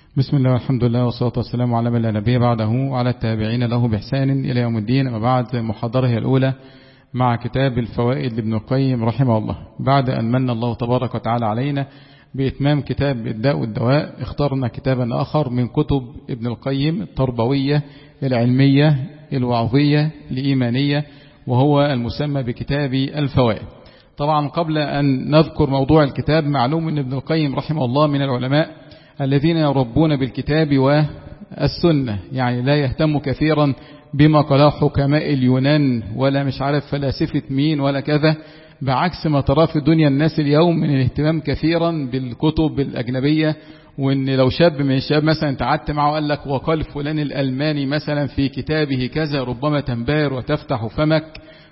بسم الله والحمد لله والصلاة والسلام على من لا نبي بعده وعلى التابعين له بإحسان إلى يوم الدين أما بعد محاضرة الأولى مع كتاب الفوائد لابن القيم رحمه الله بعد أن من الله تبارك وتعالى علينا بإتمام كتاب الداء والدواء اخترنا كتابا آخر من كتب ابن القيم التربوية العلمية الوعظية الإيمانية وهو المسمى بكتاب الفوائد طبعا قبل أن نذكر موضوع الكتاب معلوم أن ابن القيم رحمه الله من العلماء الذين يربون بالكتاب والسنة يعني لا يهتم كثيرا بما قاله حكماء اليونان ولا مش عارف فلاسفة مين ولا كذا بعكس ما تراه في الدنيا الناس اليوم من الاهتمام كثيرا بالكتب الأجنبية وان لو شاب من الشباب مثلا تعدت معه وقال لك وقال فلان الألماني مثلا في كتابه كذا ربما تنبهر وتفتح فمك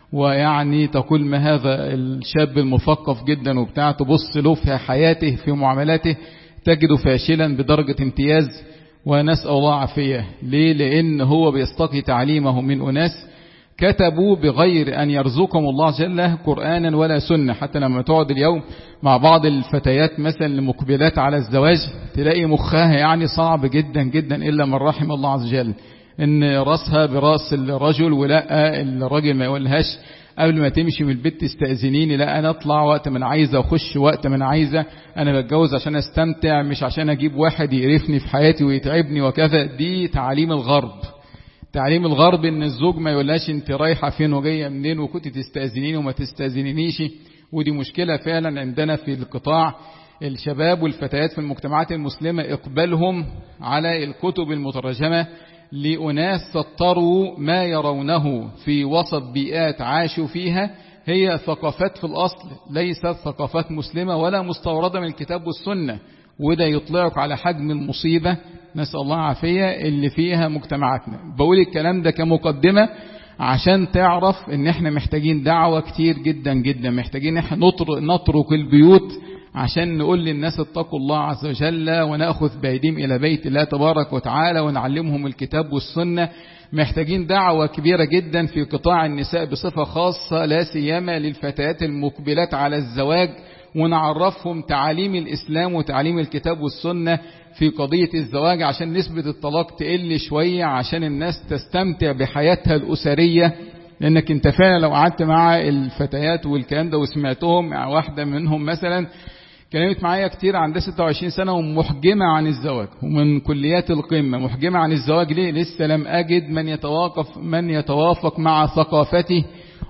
ويعني تقول ما هذا الشاب المثقف جدا وبتاع تبص له في حياته في معاملاته تجده فاشلا بدرجة امتياز ونسأل الله عافية ليه لأن هو بيستقي تعليمه من أناس كتبوا بغير أن يرزقهم الله جل قرآنا ولا سنة حتى لما تقعد اليوم مع بعض الفتيات مثلا المقبلات على الزواج تلاقي مخها يعني صعب جدا جدا إلا من رحم الله عز وجل إن رأسها برأس الرجل ولا الراجل ما يقولهاش قبل ما تمشي من البيت تستأذنيني لا أنا أطلع وقت من عايزة وخش وقت من عايزة أنا بتجوز عشان أستمتع مش عشان أجيب واحد يقرفني في حياتي ويتعبني وكذا دي تعليم الغرب تعليم الغرب ان الزوج ما يقولهاش انت رايحة فين وجاية منين وكنت تستأذنيني وما تستأذنينيش ودي مشكلة فعلا عندنا في القطاع الشباب والفتيات في المجتمعات المسلمة اقبالهم على الكتب المترجمة لأناس سطروا ما يرونه في وسط بيئات عاشوا فيها هي ثقافات في الأصل ليست ثقافات مسلمة ولا مستوردة من الكتاب والسنة وده يطلعك على حجم المصيبة نسأل الله عافية اللي فيها مجتمعاتنا بقول الكلام ده كمقدمة عشان تعرف ان احنا محتاجين دعوة كتير جدا جدا محتاجين احنا نترك البيوت عشان نقول للناس اتقوا الله عز وجل ونأخذ بأيديهم إلى بيت الله تبارك وتعالى ونعلمهم الكتاب والسنة محتاجين دعوة كبيرة جدا في قطاع النساء بصفة خاصة لا سيما للفتيات المقبلات على الزواج ونعرفهم تعاليم الإسلام وتعاليم الكتاب والسنة في قضية الزواج عشان نسبة الطلاق تقل شوية عشان الناس تستمتع بحياتها الأسرية لأنك انت فعلا لو قعدت مع الفتيات والكلام ده وسمعتهم مع واحدة منهم مثلا كلمت معايا كتير عندها 26 سنة ومحجمة عن الزواج ومن كليات القمة محجمة عن الزواج ليه لسه لم أجد من يتوافق من يتوافق مع ثقافتي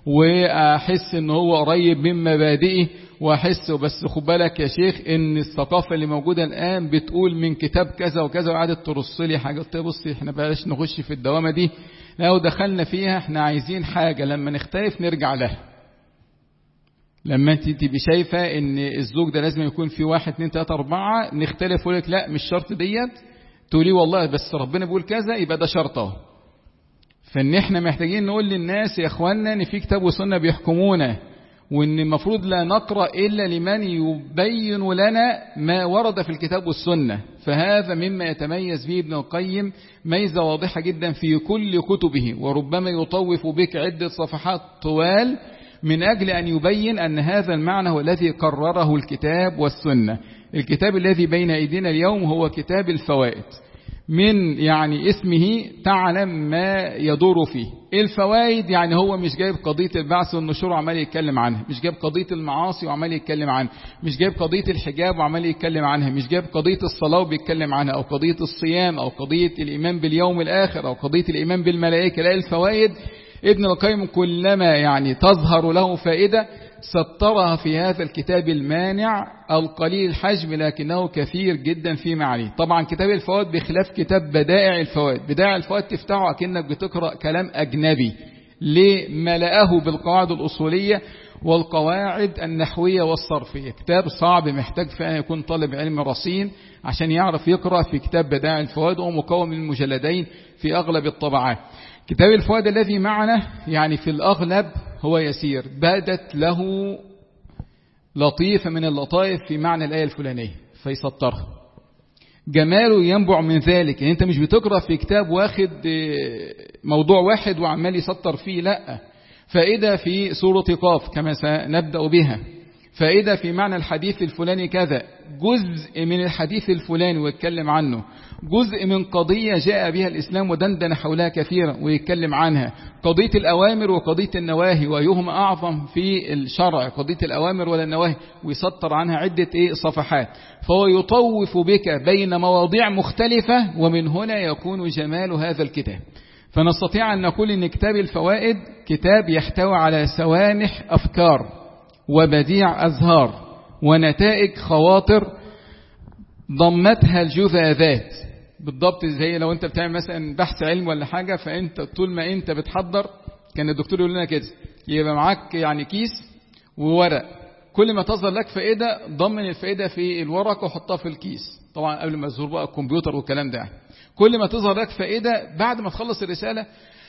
وأحس ان هو قريب من مبادئه واحس بس خد بالك يا شيخ ان الثقافه اللي موجوده الان بتقول من كتاب كذا وكذا وقعدت ترص لي حاجه قلت بصي احنا بلاش نخش في الدوامه دي لو دخلنا فيها احنا عايزين حاجه لما نختلف نرجع لها لما انت تبقي شايفه ان الزوج ده لازم يكون في واحد اتنين تلاته اربعه نختلف ويقول لك لا مش شرط ديت تقولي والله بس ربنا بيقول كذا يبقى ده شرط اهو فان احنا محتاجين نقول للناس يا اخوانا ان في كتاب وسنه بيحكمونا وان المفروض لا نقرأ إلا لمن يبين لنا ما ورد في الكتاب والسنة فهذا مما يتميز به ابن القيم ميزة واضحة جدا في كل كتبه وربما يطوف بك عدة صفحات طوال من أجل أن يبين أن هذا المعنى هو الذي قرره الكتاب والسنة الكتاب الذي بين أيدينا اليوم هو كتاب الفوائد من يعني اسمه تعلم ما يدور فيه الفوائد يعني هو مش جايب قضية البعث والنشور وعمال يتكلم عنها مش جايب قضية المعاصي وعمال يتكلم عنها مش جايب قضية الحجاب وعمال يتكلم عنها مش جايب قضية الصلاة وبيتكلم عنها أو قضية الصيام أو قضية الإيمان باليوم الآخر أو قضية الإيمان بالملائكة لا الفوائد ابن القيم كلما يعني تظهر له فائدة سطرها في هذا الكتاب المانع القليل الحجم لكنه كثير جدا في معانيه طبعا كتاب الفوائد بخلاف كتاب بدائع الفوائد بدائع الفوائد تفتحه أكنك بتقرأ كلام أجنبي ليه ملأه بالقواعد الأصولية والقواعد النحوية والصرفية كتاب صعب محتاج فعلا يكون طالب علم رصين عشان يعرف يقرأ في كتاب بدائع الفوائد وهو مكون من مجلدين في أغلب الطبعات كتاب الفوائد الذي معنا يعني في الأغلب هو يسير بدت له لطيفة من اللطائف في معنى الآية الفلانية فيسطرها جماله ينبع من ذلك يعني انت مش بتقرأ في كتاب واخد موضوع واحد وعمال يسطر فيه لا فائدة في سورة قاف كما سنبدأ بها فائدة في معنى الحديث الفلاني كذا جزء من الحديث الفلاني ويتكلم عنه جزء من قضية جاء بها الإسلام ودندن حولها كثيرا ويتكلم عنها قضية الأوامر وقضية النواهي وأيهما أعظم في الشرع قضية الأوامر ولا النواهي ويسطر عنها عدة إيه صفحات فهو يطوف بك بين مواضيع مختلفة ومن هنا يكون جمال هذا الكتاب فنستطيع أن نقول أن كتاب الفوائد كتاب يحتوي على سوانح أفكار وبديع أزهار ونتائج خواطر ضمتها الجذاذات بالضبط زي لو انت بتعمل مثلا بحث علم ولا حاجة فانت طول ما انت بتحضر كان الدكتور يقول لنا كده يبقى معاك يعني كيس وورق كل ما تظهر لك فائدة ضمن الفائدة في الورق وحطها في الكيس طبعا قبل ما تظهر بقى الكمبيوتر والكلام ده كل ما تظهر لك فائدة بعد ما تخلص الرسالة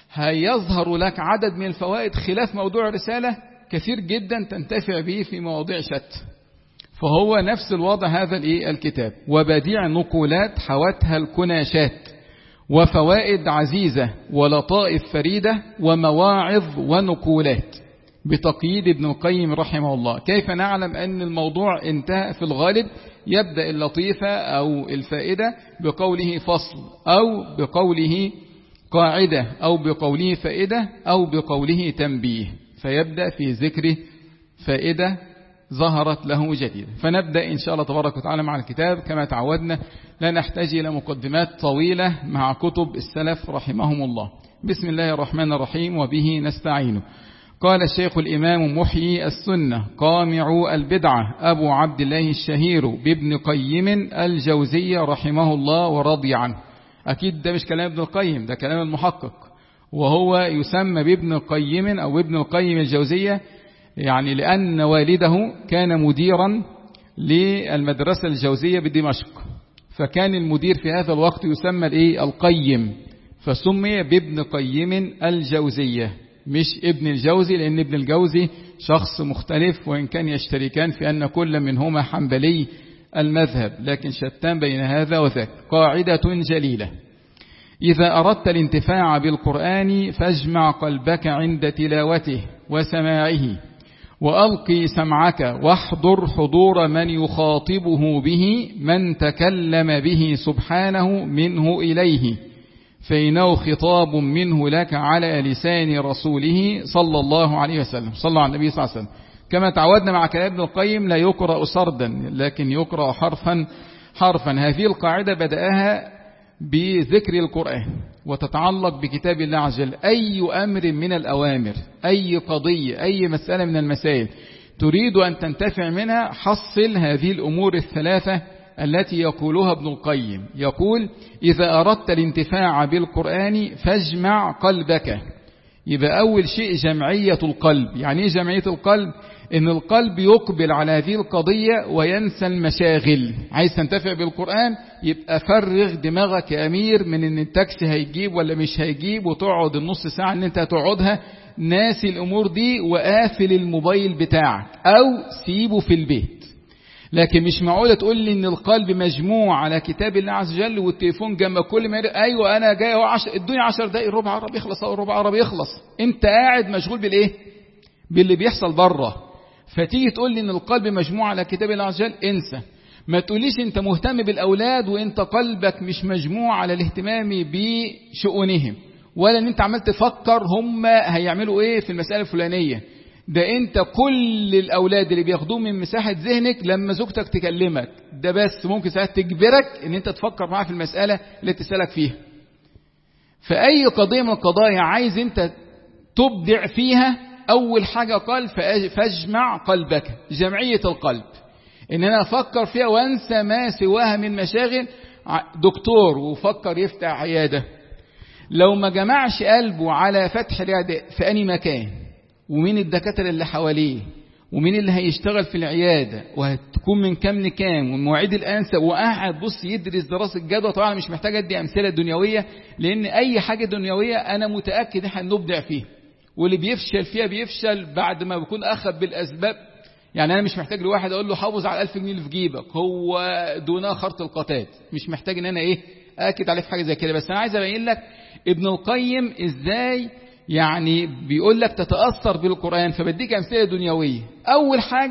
هيظهر لك عدد من الفوائد خلاف موضوع الرسالة كثير جدا تنتفع به في مواضيع شتى فهو نفس الوضع هذا الايه الكتاب وبديع نقولات حوتها الكناشات وفوائد عزيزة ولطائف فريدة ومواعظ ونقولات بتقييد ابن القيم رحمه الله كيف نعلم أن الموضوع انتهى في الغالب يبدأ اللطيفة أو الفائدة بقوله فصل أو بقوله قاعدة أو بقوله فائدة أو بقوله تنبيه فيبدأ في ذكر فائدة ظهرت له جديدة فنبدأ إن شاء الله تبارك وتعالى مع الكتاب كما تعودنا لا نحتاج إلى مقدمات طويلة مع كتب السلف رحمهم الله بسم الله الرحمن الرحيم وبه نستعين قال الشيخ الإمام محيي السنة قامع البدعة أبو عبد الله الشهير بابن قيم الجوزية رحمه الله ورضي عنه أكيد ده مش كلام ابن القيم ده كلام المحقق وهو يسمى بابن قيم أو ابن القيم الجوزية يعني لأن والده كان مديرا للمدرسة الجوزية بدمشق فكان المدير في هذا الوقت يسمى الايه القيم فسمي بابن قيم الجوزية مش ابن الجوزي لأن ابن الجوزي شخص مختلف وإن كان يشتركان في أن كل منهما حنبلي المذهب لكن شتان بين هذا وذاك قاعدة جليلة إذا أردت الانتفاع بالقرآن فاجمع قلبك عند تلاوته وسماعه وألقي سمعك واحضر حضور من يخاطبه به من تكلم به سبحانه منه إليه فإنه خطاب منه لك على لسان رسوله صلى الله عليه وسلم صلى على النبي صلى الله عليه وسلم كما تعودنا مع كلام ابن القيم لا يقرأ سردا لكن يقرأ حرفا حرفا هذه القاعدة بدأها بذكر القرآن وتتعلق بكتاب الله عز وجل أي أمر من الأوامر أي قضية أي مسألة من المسائل تريد أن تنتفع منها حصل هذه الأمور الثلاثة التي يقولها ابن القيم يقول إذا أردت الانتفاع بالقرآن فاجمع قلبك يبقى أول شيء جمعية القلب يعني إيه جمعية القلب إن القلب يقبل على هذه القضية وينسى المشاغل عايز تنتفع بالقرآن يبقى فرغ دماغك يا أمير من إن التاكسي هيجيب ولا مش هيجيب وتقعد النص ساعة إن أنت هتقعدها ناسي الأمور دي وقافل الموبايل بتاعك أو سيبه في البيت لكن مش معقولة تقول لي ان القلب مجموع على كتاب الله عز وجل والتليفون جنب كل ما ايوه انا جاي اهو عشر الدنيا 10 دقايق ربع عربي يخلص او ربع عربي يخلص انت قاعد مشغول بالايه باللي بيحصل بره فتيجي تقول لي ان القلب مجموع على كتاب الله عز وجل انسى ما تقوليش انت مهتم بالاولاد وانت قلبك مش مجموع على الاهتمام بشؤونهم ولا ان انت عمال تفكر هم هيعملوا ايه في المسألة الفلانية ده انت كل الاولاد اللي بياخدوه من مساحة ذهنك لما زوجتك تكلمك ده بس ممكن ساعات تجبرك ان انت تفكر معاها في المسألة اللي تسألك فيها فأي قضية من القضايا عايز انت تبدع فيها اول حاجة قال فاجمع قلبك جمعية القلب ان انا افكر فيها وانسى ما سواها من مشاغل دكتور وفكر يفتح عيادة لو ما جمعش قلبه على فتح العيادة في أي مكان ومين الدكاترة اللي حواليه ومين اللي هيشتغل في العيادة وهتكون من كام لكام والمواعيد الأنسب وقاعد بص يدرس دراسة جدوى طبعا مش محتاج أدي أمثلة دنيوية لأن أي حاجة دنيوية أنا متأكد إحنا نبدع فيها واللي بيفشل فيها بيفشل بعد ما بيكون أخذ بالأسباب يعني أنا مش محتاج لواحد أقول له حافظ على ألف جنيه اللي في جيبك هو دونها خرط القتاد مش محتاج إن أنا إيه أكد عليه في حاجة زي كده بس أنا عايز أبين لك ابن القيم إزاي يعني بيقول لك تتأثر بالقرآن فبديك أمثلة دنيوية أول حاجة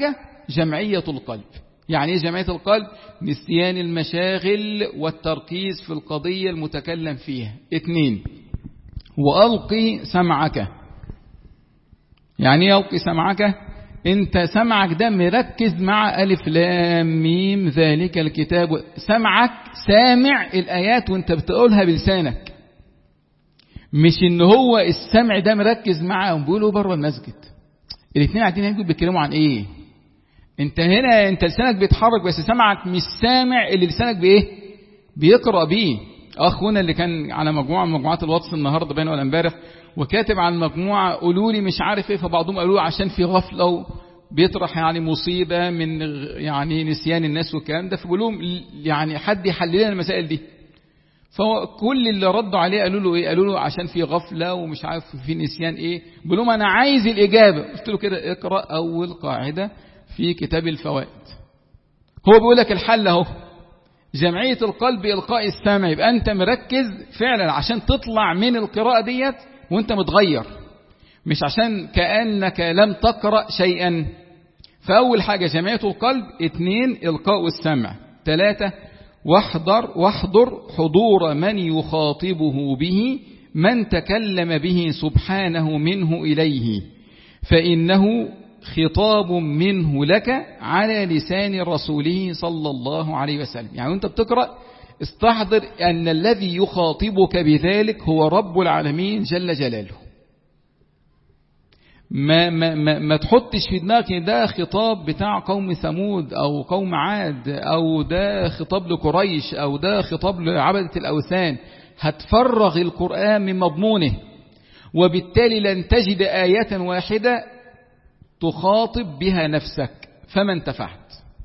جمعية القلب يعني ايه جمعية القلب نسيان المشاغل والتركيز في القضية المتكلم فيها اتنين وألقي سمعك يعني ايه ألقي سمعك انت سمعك ده مركز مع ألف لام ميم ذلك الكتاب سمعك سامع الآيات وانت بتقولها بلسانك مش ان هو السمع ده مركز معاهم بيقولوا بره المسجد الاثنين قاعدين هنا بيتكلموا عن ايه انت هنا انت لسانك بيتحرك بس سمعك مش سامع اللي لسانك بايه بيقرا بيه اخونا اللي كان على مجموعه من مجموعات الواتس النهارده باين ولا امبارح وكاتب عن مجموعه قولوا لي مش عارف ايه فبعضهم قالوا عشان في غفله بيطرح يعني مصيبه من يعني نسيان الناس والكلام ده فبقول لهم يعني حد يحل لنا المسائل دي فكل اللي ردوا عليه قالوا له ايه قالوا له عشان في غفله ومش عارف في نسيان ايه بيقول لهم انا عايز الاجابه قلت له كده اقرا اول قاعده في كتاب الفوائد هو بيقول لك الحل اهو جمعية القلب إلقاء السمع يبقى أنت مركز فعلا عشان تطلع من القراءة ديت وأنت متغير مش عشان كأنك لم تقرأ شيئا فأول حاجة جمعية القلب اثنين إلقاء السمع ثلاثة واحضر واحضر حضور من يخاطبه به من تكلم به سبحانه منه إليه فإنه خطاب منه لك على لسان رسوله صلى الله عليه وسلم يعني وانت بتقرأ استحضر أن الذي يخاطبك بذلك هو رب العالمين جل جلاله ما, ما, ما, ما تحطش في دماغك ده خطاب بتاع قوم ثمود أو قوم عاد أو ده خطاب لقريش أو ده خطاب لعبدة الأوثان هتفرغ القرآن من مضمونه وبالتالي لن تجد آية واحدة تخاطب بها نفسك فما انتفعت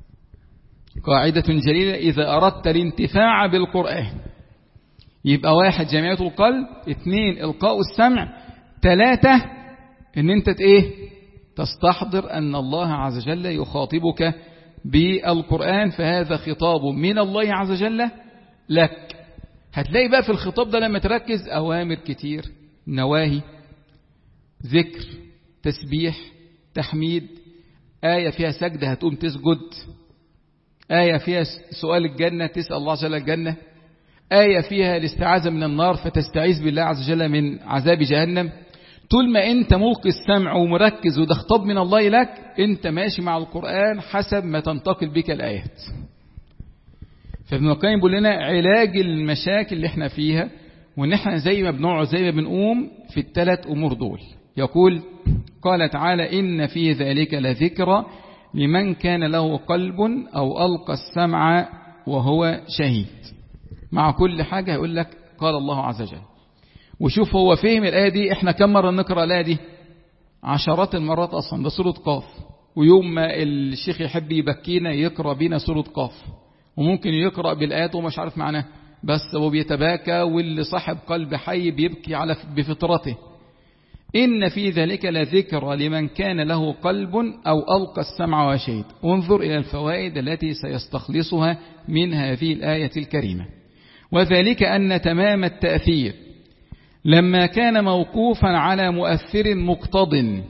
قاعدة جليلة إذا أردت الانتفاع بالقرآن يبقى واحد جمعية القلب اثنين إلقاء السمع ثلاثة ان انت ايه تستحضر ان الله عز وجل يخاطبك بالقرآن فهذا خطاب من الله عز وجل لك هتلاقي بقى في الخطاب ده لما تركز أوامر كتير نواهي ذكر تسبيح تحميد آية فيها سجدة هتقوم تسجد آية فيها سؤال الجنة تسأل الله عز وجل الجنة آية فيها الاستعاذة من النار فتستعيذ بالله عز وجل من عذاب جهنم طول ما انت ملقي السمع ومركز وده خطاب من الله لك انت ماشي مع القرآن حسب ما تنتقل بك الآيات فابن القيم بيقول لنا علاج المشاكل اللي احنا فيها وان احنا زي ما بنقعد زي ما بنقوم في الثلاث امور دول يقول قال تعالى إن في ذلك لذكرى لمن كان له قلب أو ألقى السمع وهو شهيد مع كل حاجة يقول لك قال الله عز وجل وشوف هو فهم الآية دي احنا كم مرة نقرأ الآية دي عشرات المرات أصلا ده سورة قاف ويوم ما الشيخ يحب يبكينا يقرأ بينا سورة قاف وممكن يقرأ بالآيات ومش عارف معناه بس هو بيتباكى واللي صاحب قلب حي بيبكي على بفطرته إن في ذلك لذكر لمن كان له قلب أو ألقى السمع وشهد انظر إلى الفوائد التي سيستخلصها من هذه الآية الكريمة وذلك أن تمام التأثير لما كان موقوفا على مؤثر مقتض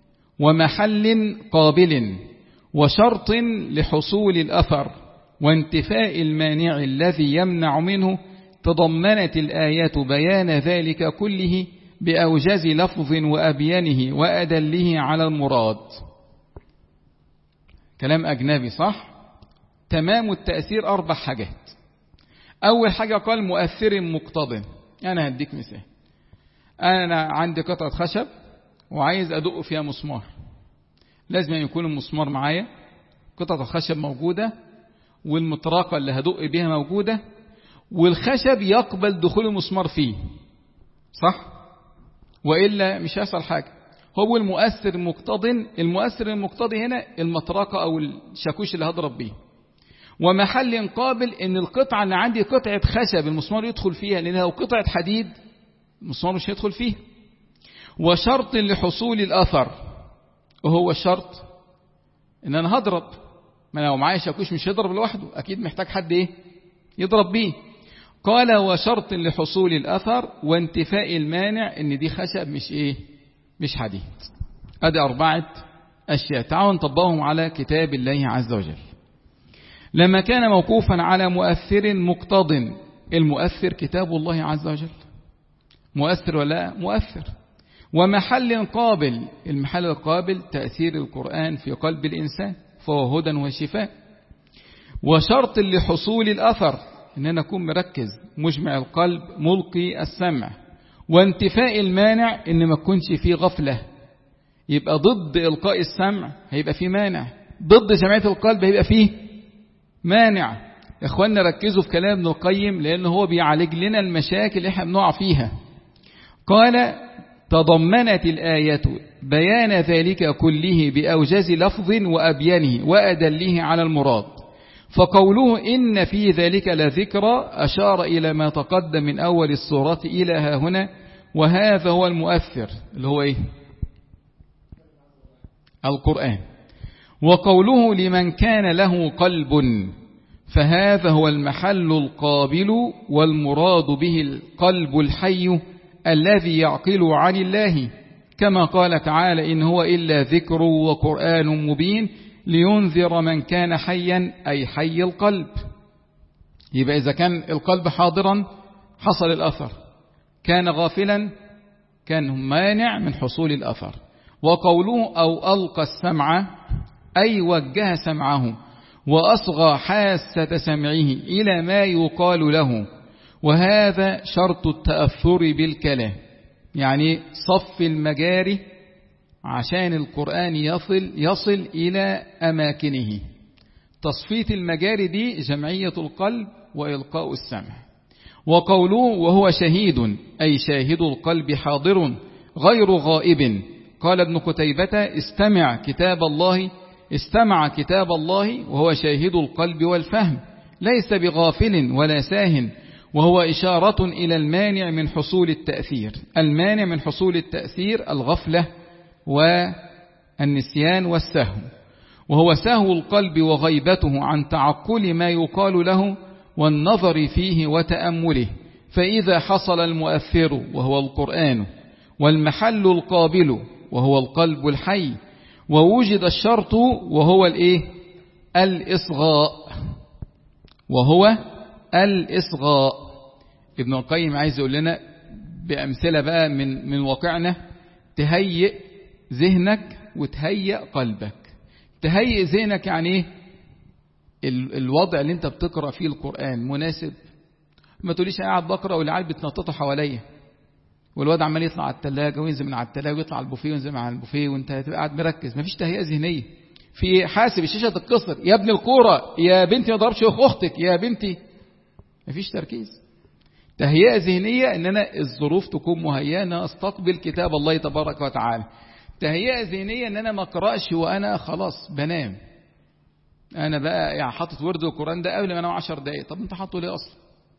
ومحل قابل وشرط لحصول الأثر وانتفاء المانع الذي يمنع منه تضمنت الآيات بيان ذلك كله بأوجز لفظ وأبينه وأدله على المراد كلام أجنبي صح تمام التأثير أربع حاجات أول حاجة قال مؤثر مقتض أنا هديك مثال أنا عندي قطعة خشب وعايز أدق فيها مسمار لازم يكون المسمار معايا قطعة الخشب موجودة والمطرقة اللي هدق بيها موجودة والخشب يقبل دخول المسمار فيه صح وإلا مش هيحصل حاجة هو المؤثر المقتضي المؤثر المقتضي هنا المطرقة أو الشاكوش اللي هضرب بيه ومحل قابل ان القطعة اللي عندي قطعة خشب المسمار يدخل فيها لأن لو قطعة حديد المسمار مش هيدخل فيه وشرط لحصول الأثر وهو الشرط ان انا هضرب ما لو معايا شاكوش مش هيضرب لوحده اكيد محتاج حد ايه يضرب بيه قال وشرط لحصول الأثر وانتفاء المانع ان دي خشب مش ايه مش حديد ادي أربعة أشياء تعالوا نطبقهم على كتاب الله عز وجل لما كان موقوفا على مؤثر مقتض المؤثر كتاب الله عز وجل مؤثر ولا مؤثر ومحل قابل المحل القابل تأثير القرآن في قلب الإنسان فهو هدى وشفاء وشرط لحصول الأثر إن أنا أكون مركز مجمع القلب ملقي السمع وانتفاء المانع إن ما تكونش فيه غفلة يبقى ضد إلقاء السمع هيبقى فيه مانع ضد جمعية القلب هيبقى فيه مانع يا اخوانا ركزوا في كلام ابن القيم لأنه هو بيعالج لنا المشاكل اللي احنا بنقع فيها قال تضمنت الآية بيان ذلك كله بأوجز لفظ وأبينه وأدله على المراد فقوله إن في ذلك لذكرى أشار إلى ما تقدم من أول السورة إلى ها هنا وهذا هو المؤثر اللي هو إيه القرآن وقوله لمن كان له قلب فهذا هو المحل القابل والمراد به القلب الحي الذي يعقل عن الله كما قال تعالى إن هو إلا ذكر وقرآن مبين لينذر من كان حيا أي حي القلب يبقى إذا كان القلب حاضرا حصل الأثر كان غافلا كان مانع من حصول الأثر وقوله أو ألقى السمع أي وجه سمعه وأصغى حاسة سمعه إلى ما يقال له وهذا شرط التأثر بالكلام يعني صف المجاري عشان القرآن يصل, يصل إلى أماكنه تصفية المجاري دي جمعية القلب وإلقاء السمع وقوله وهو شهيد أي شاهد القلب حاضر غير غائب قال ابن قتيبة استمع كتاب الله استمع كتاب الله وهو شاهد القلب والفهم ليس بغافل ولا ساهن وهو إشارة إلى المانع من حصول التأثير المانع من حصول التأثير الغفلة والنسيان والسهو وهو سهو القلب وغيبته عن تعقل ما يقال له والنظر فيه وتأمله فإذا حصل المؤثر وهو القرآن والمحل القابل وهو القلب الحي ووجد الشرط وهو الايه الإصغاء وهو الإصغاء ابن القيم عايز يقول لنا بأمثلة بقى من من واقعنا تهيئ ذهنك وتهيئ قلبك تهيئ ذهنك يعني ايه الوضع اللي انت بتقرأ فيه القرآن مناسب ما تقوليش قاعد بقرأ والعيال بتنططوا حواليا والواد عمال يطلع على الثلاجة وينزل من على الثلاجة ويطلع على البوفيه وينزل من على البوفيه وانت هتبقى قاعد مركز مفيش تهيئة ذهنية في حاسب الشاشة تتكسر يا ابن الكورة يا بنتي ما ضربش اختك يا بنتي مفيش تركيز تهيئة ذهنية ان انا الظروف تكون مهيئة ان استقبل كتاب الله تبارك وتعالى تهيئة ذهنية ان انا ما اقراش وانا خلاص بنام انا بقى يعني حاطط ورد القرآن ده قبل ما انام 10 دقايق طب انت حاطه ليه اصلا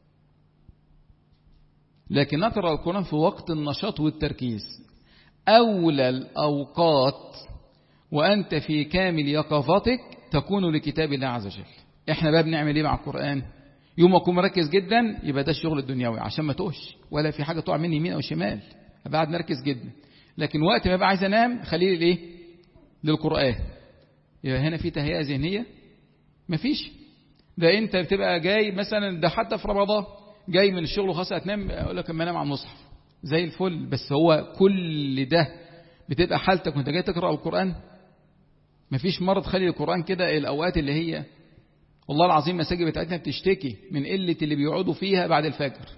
لكن نقرأ القرآن في وقت النشاط والتركيز أولى الأوقات وأنت في كامل يقظتك تكون لكتاب الله عز وجل احنا بقى بنعمل ايه مع القرآن يوم اكون مركز جدا يبقى ده الشغل الدنيوي عشان ما توش ولا في حاجة تقع مني يمين او شمال ابقى قاعد مركز جدا لكن وقت ما ابقى عايز انام خليه لايه للقرآن يبقى هنا في تهيئة ذهنية مفيش ده انت بتبقى جاي مثلا ده حتى في رمضان جاي من الشغل وخلاص هتنام اقول لك اما انام على المصحف زي الفل بس هو كل ده بتبقى حالتك وانت جاي تقرا القران مفيش مره تخلي القران كده الاوقات اللي هي والله العظيم المساجد بتاعتنا بتشتكي من قله اللي بيقعدوا فيها بعد الفجر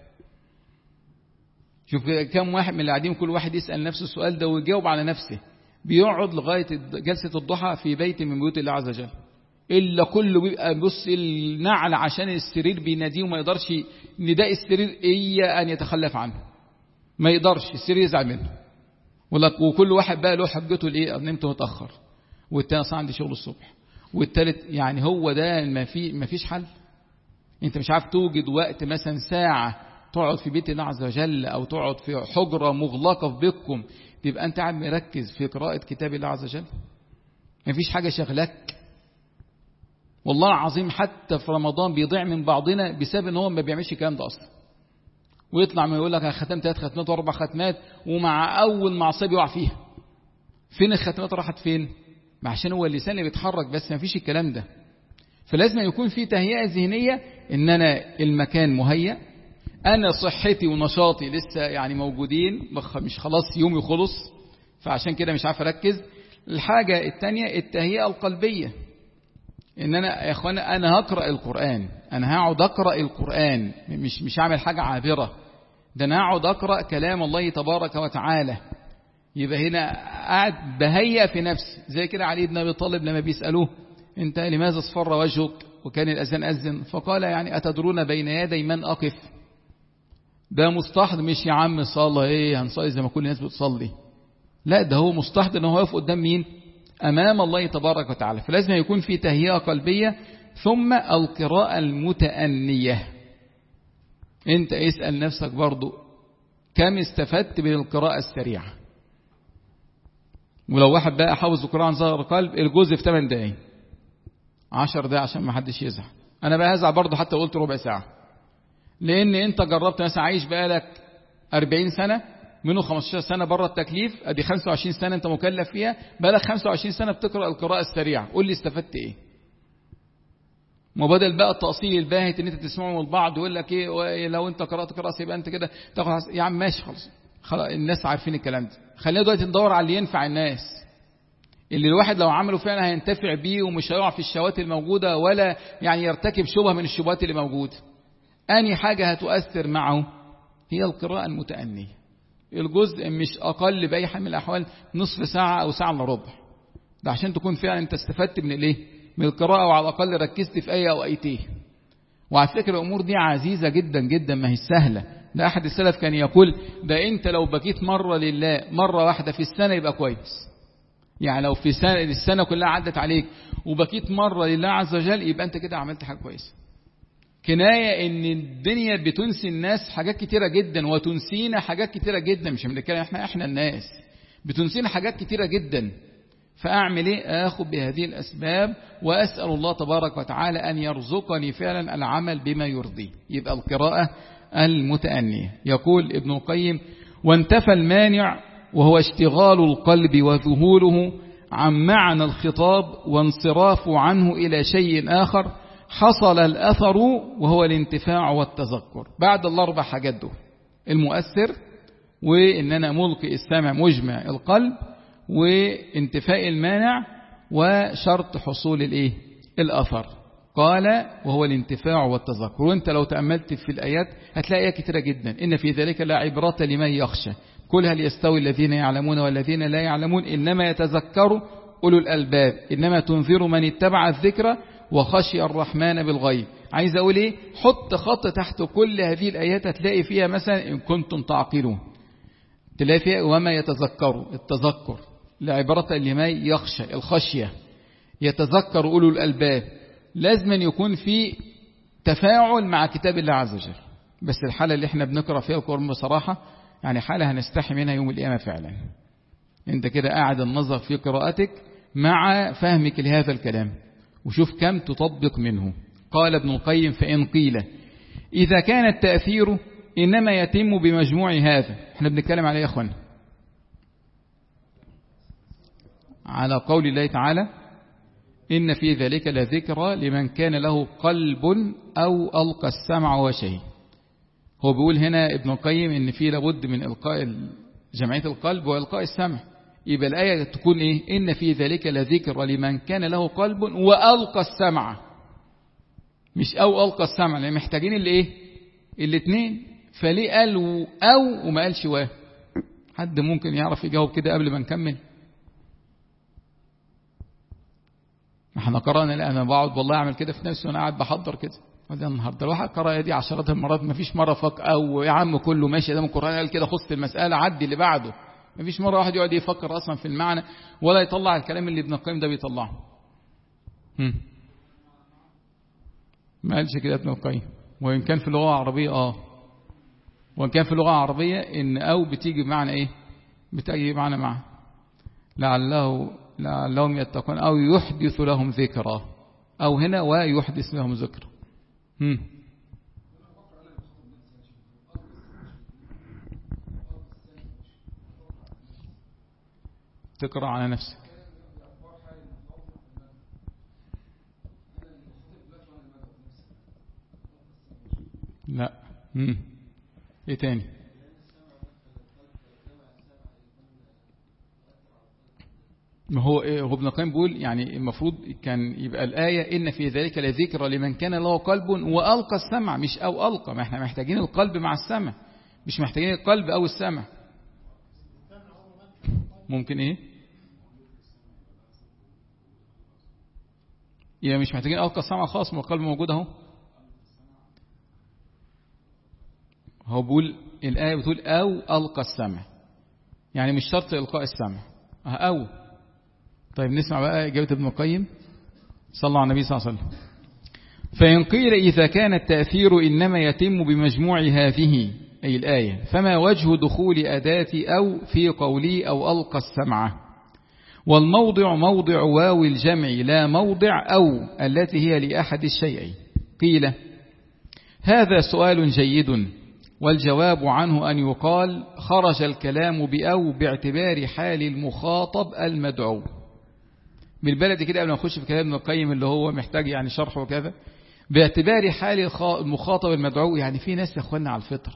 شوف كم واحد من اللي قاعدين كل واحد يسال نفسه السؤال ده ويجاوب على نفسه بيقعد لغايه جلسه الضحى في بيت من بيوت الله عز وجل إلا كله بيبقى بص النعل عشان السرير بيناديه وما يقدرش نداء السرير إيا أن يتخلف عنه ما يقدرش السرير يزعل منه وكل واحد بقى له حجته لإيه نمت متأخر والتاني أصلا عندي شغل الصبح والتالت يعني هو ده ما في ما فيش حل انت مش عارف توجد وقت مثلا ساعة تقعد في بيت الله عز وجل او تقعد في حجرة مغلقة في بيتكم تبقى انت قاعد مركز في قراءة كتاب الله عز وجل ما فيش حاجة شغلك والله العظيم حتى في رمضان بيضيع من بعضنا بسبب ان هو ما بيعملش الكلام ده اصلا ويطلع ما يقول لك انا ختمت ثلاث ختمات واربع ختمات ومع اول معصيه بيقع فيها فين الختمات راحت فين عشان هو اللسان اللي بيتحرك بس ما فيش الكلام ده فلازم يكون في تهيئة ذهنية ان انا المكان مهيأ انا صحتي ونشاطي لسه يعني موجودين مش خلاص يومي خلص فعشان كده مش عارف اركز الحاجة التانية التهيئة القلبية ان انا يا اخوانا انا هقرأ القرآن انا هقعد اقرأ القرآن مش مش هعمل حاجة عابرة ده انا هقعد اقرأ كلام الله تبارك وتعالى يبقى هنا قاعد بهيئ في نفسي زي كده علي بن ابي طالب لما بيسالوه انت لماذا اصفر وجهك وكان الاذان اذن فقال يعني اتدرون بين يدي من اقف ده مستحضر مش يا عم صلى ايه هنصلي زي ما كل الناس بتصلي لا ده هو مستحضر ان هو يقف قدام مين امام الله تبارك وتعالى فلازم يكون في تهيئه قلبيه ثم القراءه المتانيه انت اسال نفسك برضو كم استفدت من القراءه السريعه ولو واحد بقى حافظ القرآن عن ظهر القلب الجزء في 8 دقايق 10 دقايق عشان ما حدش يزعل انا بقى هزعل برضه حتى قلت ربع ساعة لان انت جربت مثلا عايش بقالك 40 سنة منه 15 سنة بره التكليف ادي 25 سنة انت مكلف فيها بقالك 25 سنة بتقرأ القراءة السريعة قول لي استفدت ايه ما بدل بقى التأصيل الباهت ان انت تسمعه من البعض ويقول لك ايه لو انت قرأت قراءة يبقى انت كده تاخد يا عم ماشي خلاص خلاص الناس عارفين الكلام ده خلينا دلوقتي ندور على اللي ينفع الناس اللي الواحد لو عمله فعلا هينتفع بيه ومش هيقع في الشهوات الموجودة ولا يعني يرتكب شبهة من الشبهات اللي موجودة أني حاجة هتؤثر معه هي القراءة المتأنية الجزء مش أقل بأي حال من الأحوال نصف ساعة أو ساعة إلا ربع ده عشان تكون فعلا أنت استفدت من الإيه؟ من القراءة وعلى الأقل ركزت في آية أو آيتين وعلى فكرة الأمور دي عزيزة جدا جدا ما هي سهلة ده أحد السلف كان يقول ده أنت لو بكيت مرة لله مرة واحدة في السنة يبقى كويس يعني لو في سنة السنة كلها عدت عليك وبكيت مرة لله عز وجل يبقى أنت كده عملت حاجة كويسة كناية ان الدنيا بتنسي الناس حاجات كتيرة جدا وتنسينا حاجات كتيرة جدا مش بنتكلم احنا احنا الناس بتنسينا حاجات كتيرة جدا فاعمل ايه اخذ بهذه الاسباب واسال الله تبارك وتعالى ان يرزقني فعلا العمل بما يرضيه يبقى القراءه المتأنية يقول ابن القيم وانتفى المانع وهو اشتغال القلب وذهوله عن معنى الخطاب وانصرافه عنه إلى شيء آخر حصل الأثر وهو الانتفاع والتذكر بعد الأربع حاجات دول المؤثر وإن أنا ملقي السمع مجمع القلب وانتفاء المانع وشرط حصول الإيه؟ الأثر قال وهو الانتفاع والتذكر وانت لو تأملت في الآيات هتلاقي آيات كتيرة جدا إن في ذلك لا عبرة لمن يخشى كل هل يستوي الذين يعلمون والذين لا يعلمون إنما يتذكر أولو الألباب إنما تنذر من اتبع الذكر وخشي الرحمن بالغيب عايز أقول إيه حط خط تحت كل هذه الآيات هتلاقي فيها مثلا إن كنتم تعقلون تلاقي فيها وما يتذكر التذكر لعبرة لمن يخشى الخشية يتذكر أولو الألباب لازم يكون في تفاعل مع كتاب الله عز وجل بس الحالة اللي احنا بنقرأ فيها القرآن بصراحة يعني حالة هنستحي منها يوم القيامة فعلا انت كده قاعد النظر في قراءتك مع فهمك لهذا الكلام وشوف كم تطبق منه قال ابن القيم فإن قيل إذا كان التأثير إنما يتم بمجموع هذا احنا بنتكلم عليه يا أخوانا على قول الله تعالى إن في ذلك لذكرى لمن كان له قلب أو ألقى السمع وشيء هو بيقول هنا ابن القيم إن في لابد من إلقاء جمعية القلب وإلقاء السمع يبقى الآية تكون إيه إن في ذلك لذكرى لمن كان له قلب وألقى السمع مش أو ألقى السمع لأن محتاجين اللي إيه الاثنين فليه قال أو وما قالش واه حد ممكن يعرف يجاوب كده قبل ما نكمل احنا قرانا لا انا بقعد والله اعمل كده في نفسي وانا قاعد بحضر كده وده النهارده الواحد قرا دي عشرات المرات ما فيش مره فك او يا عم كله ماشي ده من القران قال كده خص المساله عدي اللي بعده ما فيش مره واحد يقعد يفكر اصلا في المعنى ولا يطلع الكلام اللي ابن القيم ده بيطلعه هم. ما قالش كده ابن القيم وان كان في اللغه العربيه اه وان كان في اللغه العربيه ان او بتيجي بمعنى ايه بتيجي بمعنى مع لعله لعلهم يتقون أو يحدث لهم ذكرى أو هنا ويحدث لهم ذكرى هم. تقرأ على نفسك مم. ايه تاني ما هو إيه هو ابن القيم بيقول يعني المفروض كان يبقى الآية إن في ذلك لذكرى لمن كان له قلب وألقى السمع مش أو ألقى ما احنا محتاجين القلب مع السمع مش محتاجين القلب أو السمع ممكن إيه يعني مش محتاجين ألقى السمع خاص ما القلب موجود أهو هو بيقول الآية بتقول أو ألقى السمع يعني مش شرط إلقاء السمع أو طيب نسمع بقى إجابة ابن القيم صلى على النبي صلى الله عليه وسلم فإن قيل إذا كان التأثير إنما يتم بمجموع هذه أي الآية فما وجه دخول أداة أو في قولي أو ألقى السمع والموضع موضع واو الجمع لا موضع أو التي هي لأحد الشيئين قيل هذا سؤال جيد والجواب عنه أن يقال خرج الكلام بأو باعتبار حال المخاطب المدعو بالبلد كده قبل ما نخش في كلام ابن القيم اللي هو محتاج يعني شرح وكذا باعتبار حال المخاطب المدعو يعني في ناس يا اخوانا على الفطره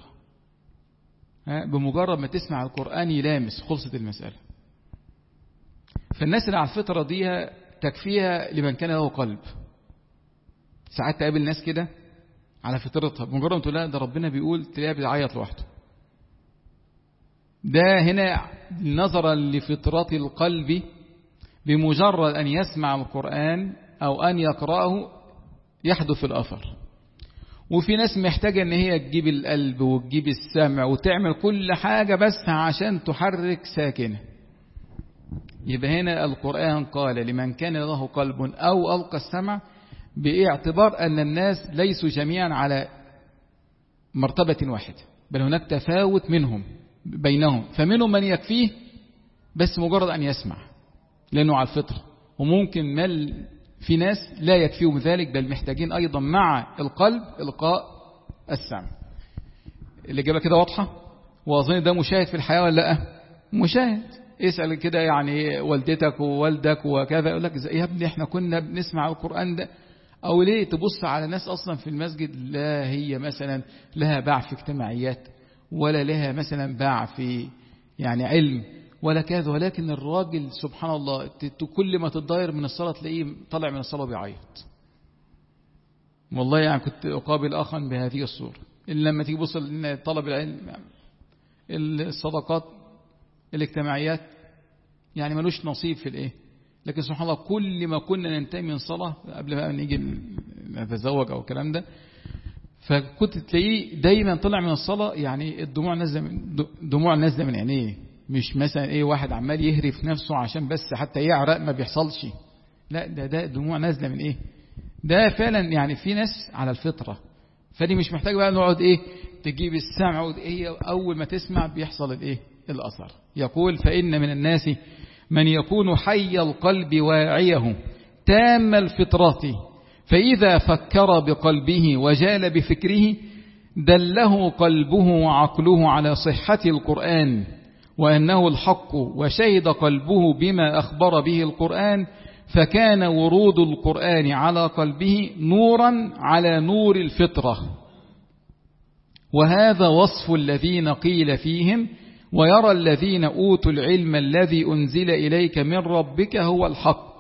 بمجرد ما تسمع القرآن يلامس خلصت المسألة فالناس اللي على الفطرة دي تكفيها لمن كان له قلب ساعات تقابل ناس كده على فطرتها بمجرد ما تقول لها ده ربنا بيقول تلاقيها بتعيط لوحده ده هنا نظرا لفطرة القلب بمجرد أن يسمع القرآن أو أن يقرأه يحدث الأثر وفي ناس محتاجة ان هي تجيب القلب وتجيب السمع وتعمل كل حاجة بس عشان تحرك ساكنة يبقى هنا القرآن قال لمن كان له قلب أو ألقى السمع باعتبار أن الناس ليسوا جميعا على مرتبة واحدة بل هناك تفاوت منهم بينهم فمنهم من يكفيه بس مجرد أن يسمع لأنه على الفطر وممكن مل في ناس لا يكفيهم ذلك بل محتاجين أيضا مع القلب إلقاء السمع الإجابة كده واضحة وأظن ده مشاهد في الحياة ولا لا مشاهد اسأل كده يعني والدتك ووالدك وكذا يقول لك يا ابني احنا كنا بنسمع القرآن ده أو ليه تبص على ناس أصلا في المسجد لا هي مثلا لها باع في اجتماعيات ولا لها مثلا باع في يعني علم ولا كذا ولكن الراجل سبحان الله كل ما تتضاير من الصلاة تلاقيه طالع من الصلاة بيعيط والله يعني كنت أقابل أخا بهذه الصورة إلا لما تيجي بص طلب العلم الصدقات الاجتماعيات يعني ملوش نصيب في الايه لكن سبحان الله كل ما كنا ننتهي من صلاة قبل ما نيجي نتزوج أو الكلام ده فكنت تلاقيه دايما طلع من الصلاة يعني الدموع نازله من دموع نازله من عينيه مش مثلا ايه واحد عمال يهري في نفسه عشان بس حتى يعرق ما بيحصلش لا ده ده دموع نازله من ايه ده فعلا يعني في ناس على الفطرة فدي مش محتاج بقى نقعد ايه تجيب السمع هي اول ما تسمع بيحصل الايه الاثر يقول فان من الناس من يكون حي القلب واعيه تام الفطرة فإذا فكر بقلبه وجال بفكره دله قلبه وعقله على صحة القرآن وأنه الحق وشهد قلبه بما أخبر به القرآن فكان ورود القرآن على قلبه نورا على نور الفطرة وهذا وصف الذين قيل فيهم ويرى الذين أوتوا العلم الذي أنزل إليك من ربك هو الحق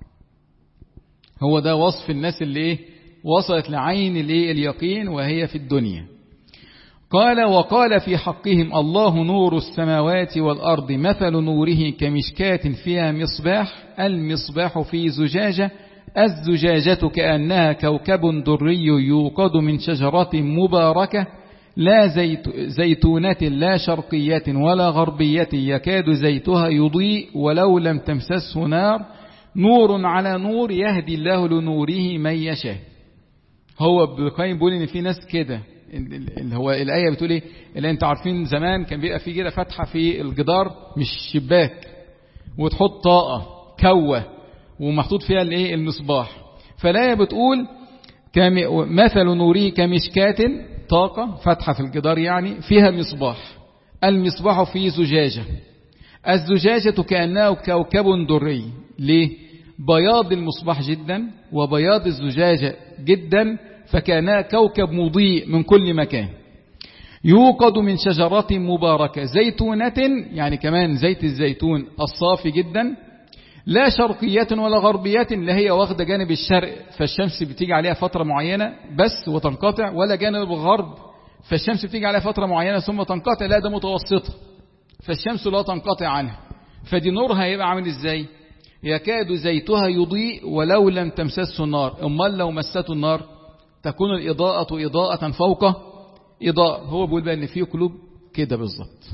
هو ده وصف الناس اللي إيه وصلت لعين الإيه اليقين وهي في الدنيا قال وقال في حقهم الله نور السماوات والأرض مثل نوره كمشكاة فيها مصباح المصباح في زجاجة الزجاجة كأنها كوكب دري يوقد من شجرة مباركة لا زيت زيتونة لا شرقية ولا غربية يكاد زيتها يضيء ولو لم تمسسه نار نور على نور يهدي الله لنوره من يشاء هو بقيم بيقول ان في ناس كده اللي هو الآية بتقول ايه اللي انت عارفين زمان كان بيبقى في كده فتحة في الجدار مش شباك وتحط طاقة كوة ومحطوط فيها الايه المصباح فالآية بتقول مثل نوره كمشكاة طاقة فتحة في الجدار يعني فيها مصباح المصباح في زجاجة الزجاجة كأنها كوكب دري ليه بياض المصباح جدا وبياض الزجاجة جدا فكانها كوكب مضيء من كل مكان يوقد من شجرة مباركة زيتونة يعني كمان زيت الزيتون الصافي جدا لا شرقية ولا غربية لا هي واخدة جانب الشرق فالشمس بتيجي عليها فترة معينة بس وتنقطع ولا جانب الغرب فالشمس بتيجي عليها فترة معينة ثم تنقطع لا ده متوسطة فالشمس لا تنقطع عنها فدي نورها هيبقى عامل ازاي يكاد زيتها يضيء ولو لم تمسسه النار امال لو مسته النار تكون الإضاءة إضاءة فوق إضاءة هو بيقول بقى ان في قلوب كده بالظبط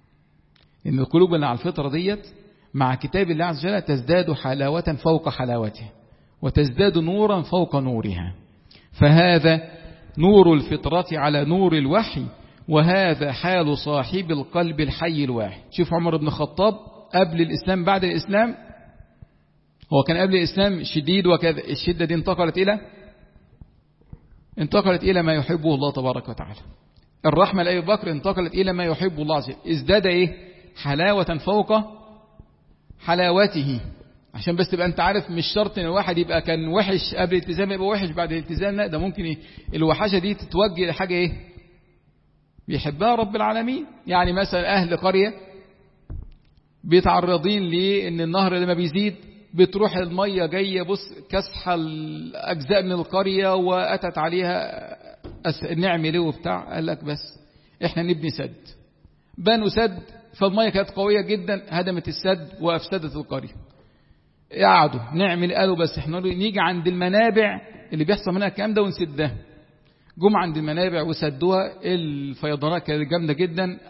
ان القلوب اللي على الفطرة ديت مع كتاب الله عز وجل تزداد حلاوة فوق حلاوته وتزداد نورا فوق نورها فهذا نور الفطرة على نور الوحي وهذا حال صاحب القلب الحي الواحد شوف عمر بن الخطاب قبل الإسلام بعد الإسلام هو كان قبل الإسلام شديد وكذا الشدة دي انتقلت إلى انتقلت إلى ما يحبه الله تبارك وتعالى الرحمة لأبي بكر انتقلت إلى ما يحب الله عز وجل ازداد إيه حلاوة فوق حلاوته عشان بس تبقى انت عارف مش شرط ان الواحد يبقى كان وحش قبل الالتزام يبقى وحش بعد الالتزام لا ده ممكن إيه؟ الوحشة دي تتوجه لحاجة ايه بيحبها رب العالمين يعني مثلا اهل قرية بيتعرضين لان النهر لما بيزيد بتروح المية جاية بص كسحة الأجزاء من القرية وأتت عليها نعمل ايه وبتاع قال لك بس احنا نبني سد بنوا سد فالمية كانت قوية جدا هدمت السد وأفسدت القرية قعدوا نعمل قالوا بس احنا نيجي عند المنابع اللي بيحصل منها الكلام ده ونسدها جم عند المنابع وسدوها الفيضانات كانت جامدة جدا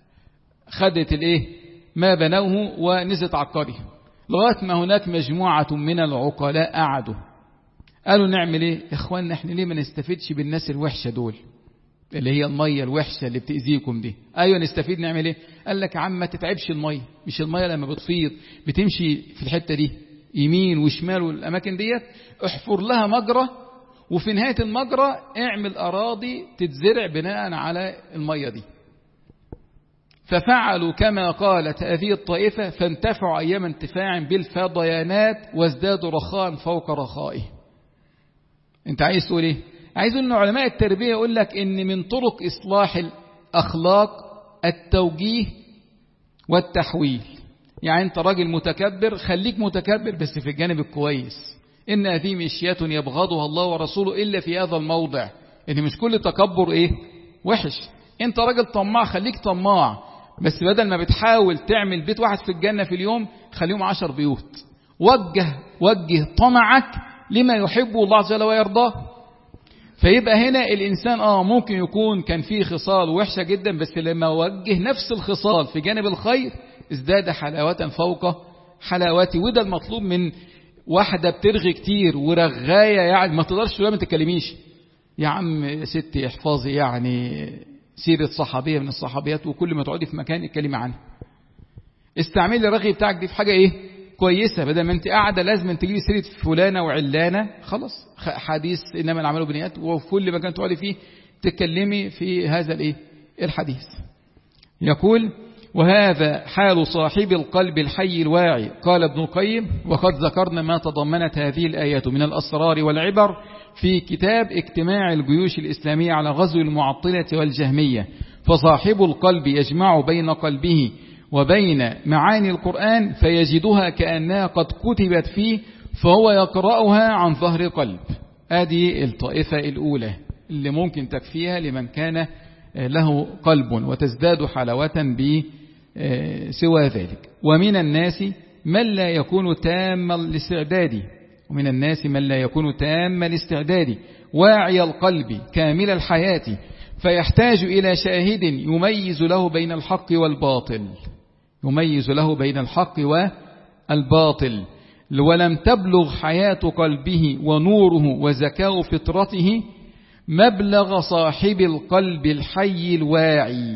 خدت الايه ما بنوه ونزلت على القرية لغاية ما هناك مجموعة من العقلاء قعدوا قالوا نعمل ايه اخواننا احنا ليه ما نستفيدش بالناس الوحشة دول اللي هي المية الوحشة اللي بتأذيكم دي أيوة نستفيد نعمل ايه قال لك عم ما تتعبش المية مش المية لما بتفيض بتمشي في الحتة دي يمين وشمال والأماكن ديت احفر لها مجرى وفي نهاية المجرى اعمل أراضي تتزرع بناء على المية دي ففعلوا كما قالت هذه الطائفة فانتفعوا أيام انتفاع بالفضيانات وازدادوا رخاء فوق رخائه انت عايز تقول ايه عايز ان علماء التربية يقول لك ان من طرق اصلاح الاخلاق التوجيه والتحويل يعني انت راجل متكبر خليك متكبر بس في الجانب الكويس ان هذه مشيات يبغضها الله ورسوله الا في هذا الموضع ان مش كل تكبر ايه وحش انت راجل طماع خليك طماع بس بدل ما بتحاول تعمل بيت واحد في الجنة في اليوم خليهم عشر بيوت وجه وجه طمعك لما يحبه الله عز وجل ويرضاه فيبقى هنا الإنسان آه ممكن يكون كان فيه خصال وحشة جدا بس لما وجه نفس الخصال في جانب الخير ازداد حلاوة فوق حلاوتي وده المطلوب من واحدة بترغي كتير ورغاية يعني ما تقدرش تقول ما تتكلميش يا عم ستي احفظي يعني سيرة صحابية من الصحابيات وكل ما تقعدي في مكان اتكلمي عنها استعملي الرغي بتاعك دي في حاجة ايه كويسة بدل ما انت قاعدة لازم تجيبي سيرة فلانة وعلانة خلاص حديث انما العمل بنيات وفي كل مكان تقعدي فيه تتكلمي في هذا الايه الحديث يقول وهذا حال صاحب القلب الحي الواعي قال ابن القيم وقد ذكرنا ما تضمنت هذه الآيات من الأسرار والعبر في كتاب اجتماع الجيوش الإسلامية على غزو المعطلة والجهمية فصاحب القلب يجمع بين قلبه وبين معاني القرآن فيجدها كأنها قد كتبت فيه فهو يقرأها عن ظهر قلب هذه الطائفة الأولى اللي ممكن تكفيها لمن كان له قلب وتزداد حلاوة بسوى ذلك ومن الناس من لا يكون تام الاستعداد ومن الناس من لا يكون تام الاستعداد واعي القلب كامل الحياة فيحتاج إلى شاهد يميز له بين الحق والباطل يميز له بين الحق والباطل ولم تبلغ حياة قلبه ونوره وزكاء فطرته مبلغ صاحب القلب الحي الواعي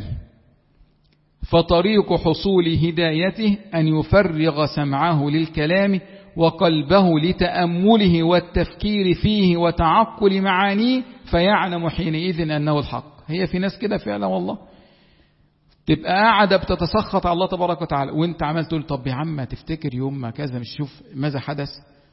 فطريق حصول هدايته أن يفرغ سمعه للكلام وقلبه لتأمله والتفكير فيه وتعقل معانيه فيعلم حينئذ أنه الحق هي في ناس كده فعلا والله تبقى قاعدة بتتسخط على الله تبارك وتعالى وانت عمال تقول طب يا عم تفتكر يوم ما كذا مش شوف ماذا حدث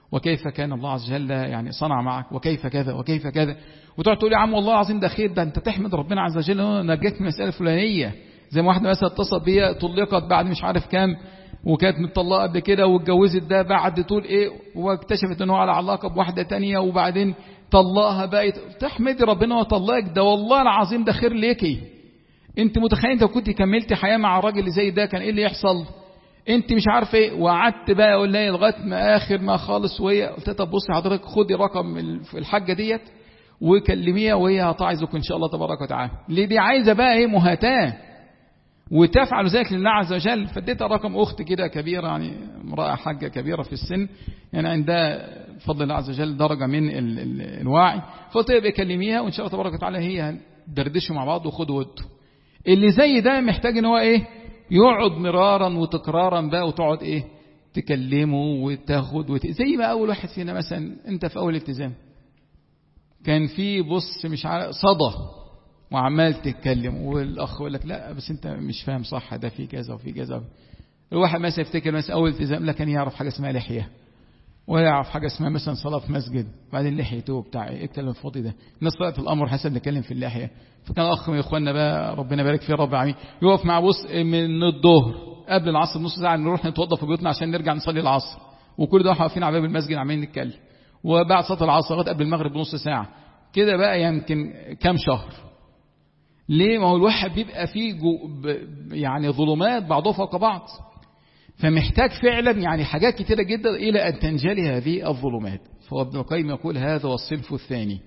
وكيف كان الله عز وجل يعني صنع معك وكيف كذا وكيف كذا وتقعد تقول يا عم والله العظيم ده خير ده انت تحمد ربنا عز وجل نجاك من المسألة الفلانية زي ما واحدة مثلا اتصلت بيا طلقت بعد مش عارف كام وكانت متطلقة قبل كده واتجوزت ده بعد طول ايه واكتشفت ان هو على علاقة بواحدة تانية وبعدين طلقها بقت تحمدي ربنا وطلقك ده والله العظيم ده خير ليكي انت متخيل انت كنت كملتي حياة مع الراجل اللي زي ده كان ايه اللي يحصل انت مش عارف ايه وقعدت بقى اقول لها لغايه ما اخر ما خالص وهي قلت لها طب بصي حضرتك خدي رقم الحاجه ديت وكلميها وهي هتعظك ان شاء الله تبارك وتعالى ليه دي عايزه بقى ايه مهاتاه وتفعل ذلك لله عز وجل فاديتها رقم اخت كده كبيره يعني امراه حاجه كبيره في السن يعني عندها بفضل الله عز وجل درجه من ال ال الوعي فقلت لها بكلميها وان شاء الله تبارك وتعالى هي دردشوا مع بعض وخدوا ودوا اللي زي ده محتاج ان هو ايه يقعد مرارا وتكرارا بقى وتقعد ايه تكلمه وتاخد وت... زي ما اول واحد فينا مثلا انت في اول التزام كان في بص مش عارف صدى وعمال تتكلم والاخ يقول لك لا بس انت مش فاهم صح ده في كذا وفي كذا الواحد مثلا يفتكر مثلا اول التزام لا كان يعرف حاجه اسمها لحيه ولا يعرف حاجه اسمها مثلا صلاه في مسجد بعدين لحيته بتاع ايه الكلام الفاضي ده الناس طلعت الامر حسن نتكلم في اللحيه فكان اخ من اخواننا بقى ربنا يبارك فيه رب العالمين يقف مع بص من الظهر قبل العصر بنص ساعه نروح نتوضى في بيوتنا عشان نرجع نصلي العصر وكل ده واقفين على باب المسجد عمالين نتكلم وبعد صلاه العصر لغايه قبل المغرب بنص ساعه كده بقى يمكن كام شهر ليه ما هو الواحد بيبقى فيه يعني ظلمات بعضها فوق بعض فمحتاج فعلا يعني حاجات كتيرة جدا إلى أن تنجلي هذه الظلمات فهو ابن القيم يقول هذا هو الصنف الثاني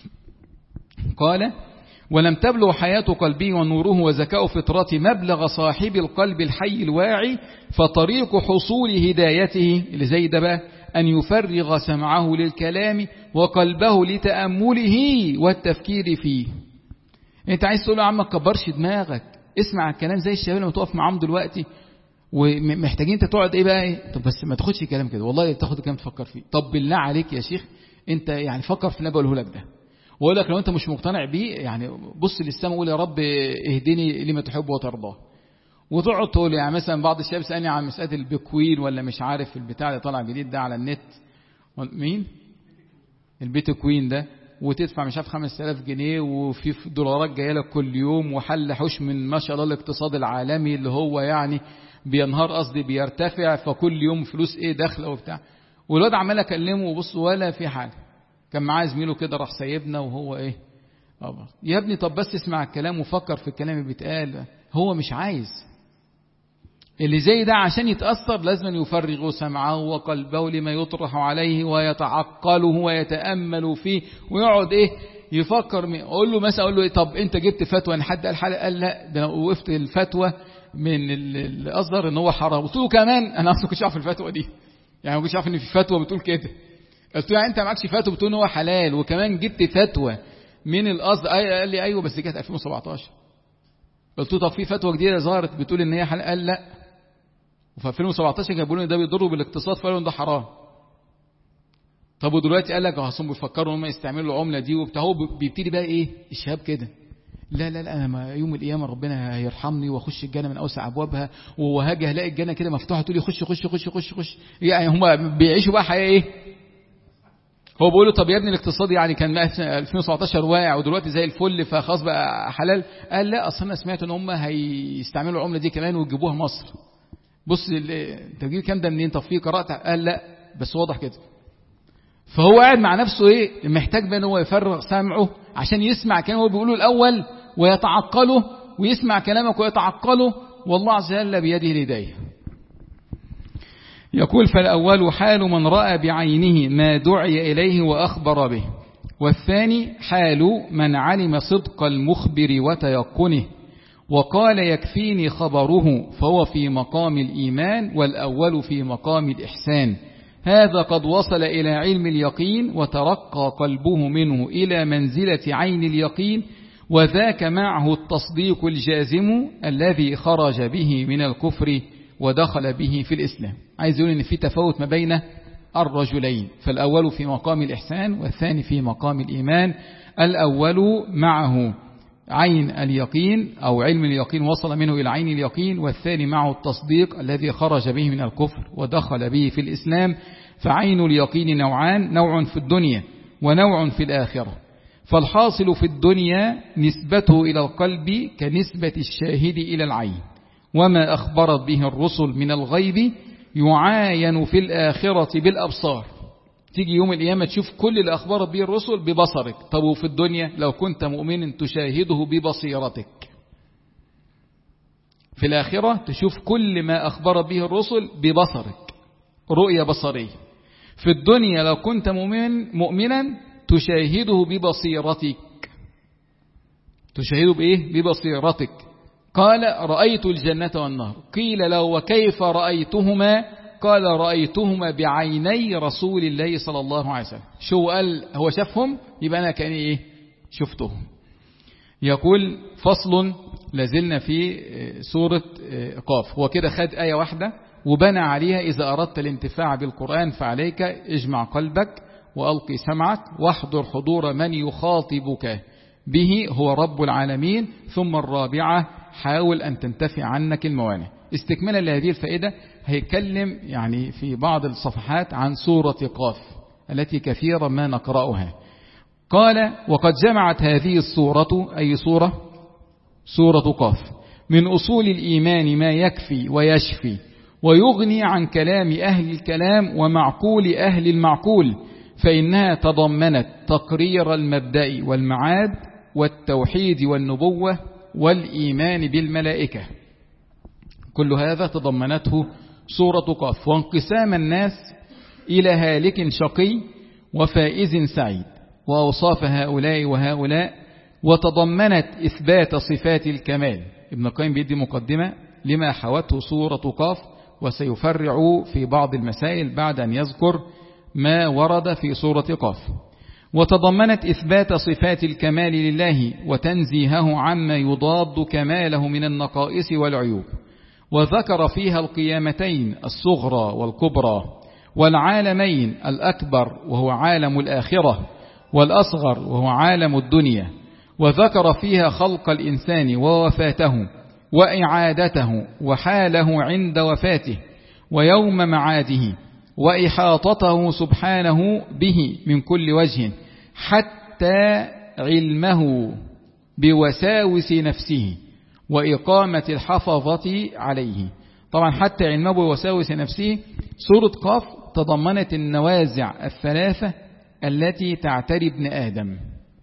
قال ولم تبلغ حياة قلبه ونوره وزكاء فطرته مبلغ صاحب القلب الحي الواعي فطريق حصول هدايته اللي زي ده بقى أن يفرغ سمعه للكلام وقلبه لتأمله والتفكير فيه انت عايز تقول له يا عم ما تكبرش دماغك اسمع الكلام زي الشباب لما تقف معاهم دلوقتي ومحتاجين انت تقعد ايه بقى ايه طب بس ما تاخدش كلام كده والله تاخد الكلام تفكر فيه طب بالله عليك يا شيخ انت يعني فكر في اللي بقوله لك ده واقول لك لو انت مش مقتنع بيه يعني بص للسماء وقول يا رب اهدني لما تحب وترضاه وتقعد تقول يعني مثلا بعض الشباب سالني عن مساله البكوين ولا مش عارف البتاع اللي طالع جديد ده على النت مين البيتكوين ده وتدفع مش عارف 5000 جنيه وفي دولارات جايه لك كل يوم وحل حوش من ما شاء الله الاقتصاد العالمي اللي هو يعني بينهار قصدي بيرتفع فكل يوم فلوس ايه داخله وبتاع والواد عمال اكلمه وبص ولا في حاجه كان معاه زميله كده راح سايبنا وهو ايه أبر. يا ابني طب بس اسمع الكلام وفكر في الكلام اللي بيتقال هو مش عايز اللي زي ده عشان يتأثر لازم يفرغ سمعه وقلبه لما يطرح عليه ويتعقله ويتأمل فيه ويقعد ايه يفكر مين اقول له مثلا اقول له إيه طب انت جبت فتوى ان حد قال حاجه قال لا ده انا وقفت الفتوى من اللي اصدر ان هو حرام قلت له كمان انا اصلا كنتش عارف الفتوى دي يعني ما كنتش عارف ان في فتوى بتقول كده قلت له يعني انت معكش فتوى بتقول ان هو حلال وكمان جبت فتوى من الاصل قال لي ايوه بس دي كانت 2017 قلت له طب في فتوى جديده ظهرت بتقول ان هي حلال قال لا وفي 2017 جابوا لنا ده بيضروا بالاقتصاد فقالوا ده حرام طب ودلوقتي قال لك اصل بيفكروا ان هم يستعملوا العمله دي وبتاع هو بيبتدي بقى ايه الشهاب كده لا لا لا انا ما يوم القيامه ربنا هيرحمني واخش الجنه من اوسع ابوابها وهاجي هلاقي الجنه كده مفتوحه تقول لي خش خش خش خش خش يعني هم بيعيشوا بقى حياه ايه هو بيقول له طب يا ابني الاقتصاد يعني كان 2017 واقع ودلوقتي زي الفل فخلاص بقى حلال قال لا اصل انا سمعت ان هم هيستعملوا العمله دي كمان ويجيبوها مصر بص انت بتجيب كام ده منين طب في قرات قال لا بس واضح كده فهو قاعد مع نفسه ايه محتاج بقى ان هو يفرغ سمعه عشان يسمع كلام هو بيقوله الاول ويتعقله ويسمع كلامك ويتعقله والله عز وجل بيده الهدايه يقول فالأول حال من رأى بعينه ما دعي إليه وأخبر به والثاني حال من علم صدق المخبر وتيقنه وقال يكفيني خبره فهو في مقام الإيمان والأول في مقام الإحسان هذا قد وصل إلى علم اليقين وترقى قلبه منه إلى منزلة عين اليقين وذاك معه التصديق الجازم الذي خرج به من الكفر ودخل به في الإسلام عايز يقول إن في تفاوت ما بين الرجلين فالأول في مقام الإحسان والثاني في مقام الإيمان الأول معه عين اليقين أو علم اليقين وصل منه إلى عين اليقين والثاني معه التصديق الذي خرج به من الكفر ودخل به في الإسلام فعين اليقين نوعان نوع في الدنيا ونوع في الآخرة فالحاصل في الدنيا نسبته إلى القلب كنسبة الشاهد إلى العين وما أخبرت به الرسل من الغيب يعاين في الآخرة بالأبصار تيجي يوم القيامة تشوف كل اللي أخبرت به الرسل ببصرك طب وفي الدنيا لو كنت مؤمن تشاهده ببصيرتك في الآخرة تشوف كل ما أخبر به الرسل ببصرك رؤية بصرية في الدنيا لو كنت مؤمن مؤمنا تشاهده ببصيرتك تشاهده بإيه؟ ببصيرتك قال رأيت الجنة والنهر قيل له وكيف رأيتهما قال رأيتهما بعيني رسول الله صلى الله عليه وسلم شو قال هو شافهم يبقى أنا كأني إيه شفتهم يقول فصل لازلنا في سورة قاف هو كده خد آية واحدة وبنى عليها إذا أردت الانتفاع بالقرآن فعليك اجمع قلبك وألقي سمعك واحضر حضور من يخاطبك به هو رب العالمين ثم الرابعة حاول أن تنتفع عنك الموانع استكمالا لهذه الفائدة هيتكلم يعني في بعض الصفحات عن سورة قاف التي كثيرا ما نقرأها قال وقد جمعت هذه السورة أي سورة سورة قاف من أصول الإيمان ما يكفي ويشفي ويغني عن كلام أهل الكلام ومعقول أهل المعقول فإنها تضمنت تقرير المبدأ والمعاد والتوحيد والنبوة والإيمان بالملائكة كل هذا تضمنته سورة قاف وانقسام الناس إلى هالك شقي وفائز سعيد وأوصاف هؤلاء وهؤلاء وتضمنت إثبات صفات الكمال ابن القيم بيدي مقدمة لما حوته سورة قاف وسيفرع في بعض المسائل بعد أن يذكر ما ورد في سورة قاف وتضمنت إثبات صفات الكمال لله وتنزيهه عما يضاد كماله من النقائص والعيوب وذكر فيها القيامتين الصغرى والكبرى والعالمين الأكبر وهو عالم الآخرة والأصغر وهو عالم الدنيا وذكر فيها خلق الإنسان ووفاته وإعادته وحاله عند وفاته ويوم معاده وإحاطته سبحانه به من كل وجه حتى علمه بوساوس نفسه وإقامة الحفظة عليه طبعا حتى علمه بوساوس نفسه سورة قاف تضمنت النوازع الثلاثة التي تعتري ابن آدم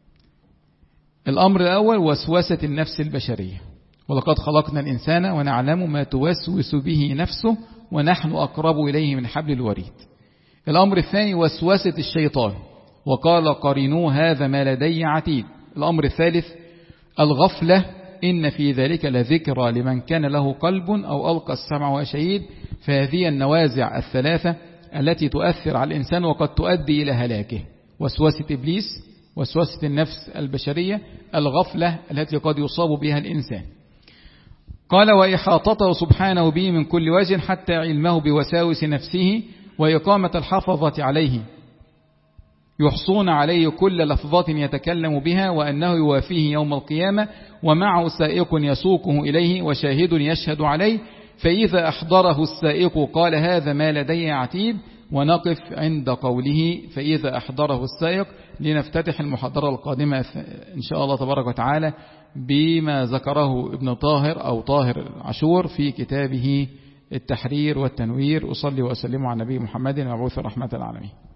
الأمر الأول وسوسة النفس البشرية ولقد خلقنا الإنسان ونعلم ما توسوس به نفسه ونحن أقرب إليه من حبل الوريد الأمر الثاني وسوسة الشيطان وقال قرنوا هذا ما لدي عتيد الأمر الثالث الغفلة إن في ذلك لذكرى لمن كان له قلب أو ألقى السمع وشهيد فهذه النوازع الثلاثة التي تؤثر على الإنسان وقد تؤدي إلى هلاكه وسوسة إبليس وسوسة النفس البشرية الغفلة التي قد يصاب بها الإنسان قال وإحاطته سبحانه به من كل وجه حتى علمه بوساوس نفسه وإقامة الحفظة عليه يحصون عليه كل لفظة يتكلم بها وأنه يوافيه يوم القيامة ومعه سائق يسوقه إليه وشاهد يشهد عليه فإذا أحضره السائق قال هذا ما لدي عتيد ونقف عند قوله فإذا أحضره السائق لنفتتح المحاضرة القادمة إن شاء الله تبارك وتعالى بما ذكره ابن طاهر أو طاهر عاشور في كتابه التحرير والتنوير أصلي وأسلم على نبي محمد ومبعوث رحمة العالمين